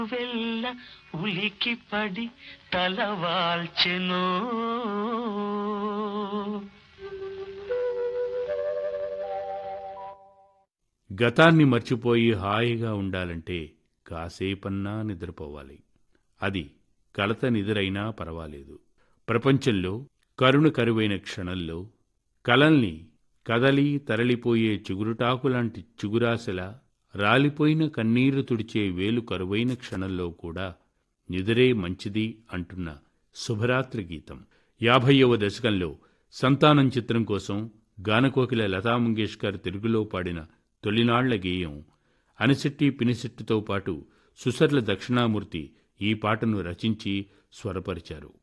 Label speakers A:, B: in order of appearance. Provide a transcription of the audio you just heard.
A: వెళ్ళ ఉలికి పడి తలవాల్చెను
B: గతాన్ని మర్చిపోయి హాయిగా ఉండాలంటే కాసేపన్నా నిద్రపోవాలి అది కలత నిద్రైనా పర్వాలేదు ప్రపంచంలో కరుణ కరువైన క్షణంలో కలల్ని కదలి తరలిపోయే చిగురుటాకులాంటి చిగురాశల రాలిపోయిన కన్నీరు తుడిచే వేలు కరువైన క్షణంలో కూడా నిదురే మంచిది అంటున్న శుభరాత్రి గీతం యాభైవ దశకంలో సంతానం చిత్రం కోసం గానకోకిల లతా మంగేష్కర్ తెలుగులో పాడిన తొలినాళ్ల గేయం అనిశెట్టి పినిశెట్టితో పాటు సుసర్ల దక్షిణామూర్తి ఈ పాటను రచించి స్వరపరిచారు